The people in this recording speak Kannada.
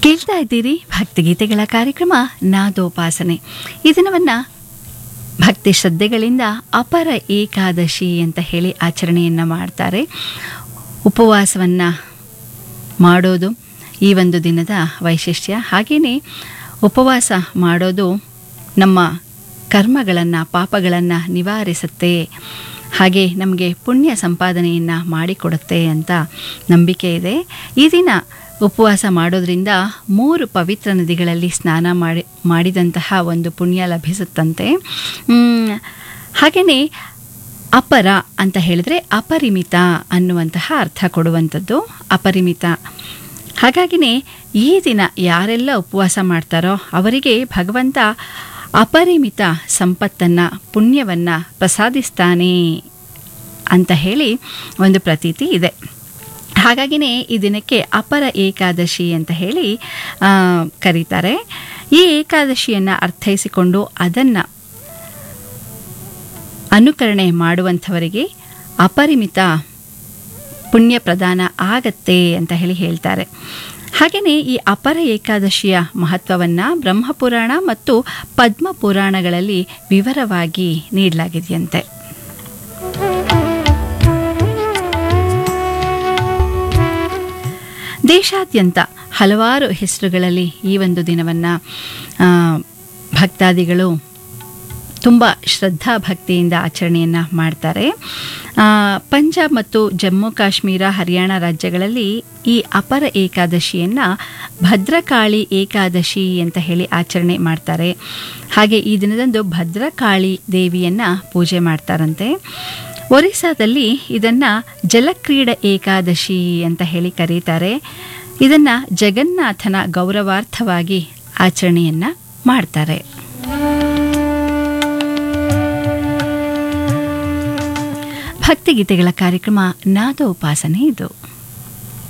ಕೇಳ್ತಾ ಇದ್ದೀರಿ ಭಕ್ತಿಗೀತೆಗಳ ಕಾರ್ಯಕ್ರಮ ನಾದೋಪಾಸನೆ ಈ ದಿನವನ್ನು ಭಕ್ತಿ ಶ್ರದ್ಧೆಗಳಿಂದ ಅಪರ ಏಕಾದಶಿ ಅಂತ ಹೇಳಿ ಆಚರಣೆಯನ್ನು ಮಾಡ್ತಾರೆ ಉಪವಾಸವನ್ನು ಮಾಡೋದು ಈ ಒಂದು ದಿನದ ವೈಶಿಷ್ಟ್ಯ ಹಾಗೆಯೇ ಉಪವಾಸ ಮಾಡೋದು ನಮ್ಮ ಕರ್ಮಗಳನ್ನು ಪಾಪಗಳನ್ನು ನಿವಾರಿಸುತ್ತೆ ಹಾಗೆ ನಮಗೆ ಪುಣ್ಯ ಸಂಪಾದನೆಯನ್ನು ಮಾಡಿಕೊಡುತ್ತೆ ಅಂತ ನಂಬಿಕೆ ಇದೆ ಈ ದಿನ ಉಪವಾಸ ಮಾಡೋದ್ರಿಂದ ಮೂರು ಪವಿತ್ರ ನದಿಗಳಲ್ಲಿ ಸ್ನಾನ ಮಾಡಿ ಮಾಡಿದಂತಹ ಒಂದು ಪುಣ್ಯ ಲಭಿಸುತ್ತಂತೆ ಹಾಗೆಯೇ ಅಪರ ಅಂತ ಹೇಳಿದ್ರೆ ಅಪರಿಮಿತ ಅನ್ನುವಂತಹ ಅರ್ಥ ಕೊಡುವಂಥದ್ದು ಅಪರಿಮಿತ ಹಾಗಾಗಿನೇ ಈ ದಿನ ಯಾರೆಲ್ಲ ಉಪವಾಸ ಮಾಡ್ತಾರೋ ಅವರಿಗೆ ಭಗವಂತ ಅಪರಿಮಿತ ಸಂಪತ್ತನ್ನು ಪುಣ್ಯವನ್ನು ಪ್ರಸಾದಿಸ್ತಾನೆ ಅಂತ ಹೇಳಿ ಒಂದು ಪ್ರತೀತಿ ಇದೆ ಹಾಗಾಗಿನೇ ಈ ದಿನಕ್ಕೆ ಅಪರ ಏಕಾದಶಿ ಅಂತ ಹೇಳಿ ಆ, ಕರೀತಾರೆ ಈ ಏಕಾದಶಿಯನ್ನು ಅರ್ಥೈಸಿಕೊಂಡು ಅದನ್ನು ಅನುಕರಣೆ ಮಾಡುವಂಥವರಿಗೆ ಅಪರಿಮಿತ ಪುಣ್ಯ ಪ್ರದಾನ ಆಗತ್ತೆ ಅಂತ ಹೇಳಿ ಹೇಳ್ತಾರೆ ಹಾಗೆಯೇ ಈ ಅಪರ ಏಕಾದಶಿಯ ಮಹತ್ವವನ್ನು ಬ್ರಹ್ಮಪುರಾಣ ಮತ್ತು ಪದ್ಮ ಪುರಾಣಗಳಲ್ಲಿ ವಿವರವಾಗಿ ನೀಡಲಾಗಿದೆಯಂತೆ ದೇಶಾದ್ಯಂತ ಹಲವಾರು ಹೆಸರುಗಳಲ್ಲಿ ಈ ಒಂದು ದಿನವನ್ನು ಭಕ್ತಾದಿಗಳು ತುಂಬ ಶ್ರದ್ಧಾ ಭಕ್ತಿಯಿಂದ ಆಚರಣೆಯನ್ನು ಮಾಡ್ತಾರೆ ಆ, ಪಂಜಾಬ್ ಮತ್ತು ಜಮ್ಮು ಕಾಶ್ಮೀರ ಹರಿಯಾಣ ರಾಜ್ಯಗಳಲ್ಲಿ ಈ ಅಪರ ಏಕಾದಶಿಯನ್ನು ಭದ್ರಕಾಳಿ ಏಕಾದಶಿ ಅಂತ ಹೇಳಿ ಆಚರಣೆ ಮಾಡ್ತಾರೆ ಹಾಗೆ ಈ ದಿನದಂದು ಭದ್ರಕಾಳಿ ದೇವಿಯನ್ನು ಪೂಜೆ ಮಾಡ್ತಾರಂತೆ ಒರಿಸ್ಸಾದಲ್ಲಿ ಇದನ್ನು ಜಲಕ್ರೀಡ ಏಕಾದಶಿ ಅಂತ ಹೇಳಿ ಕರೀತಾರೆ ಇದನ್ನು ಜಗನ್ನಾಥನ ಗೌರವಾರ್ಥವಾಗಿ ಆಚರಣೆಯನ್ನು ಮಾಡ್ತಾರೆ ಭಕ್ತಿಗೀತೆಗಳ ಕಾರ್ಯಕ್ರಮ ನಾದ ಉಪಾಸನೆ ಇದು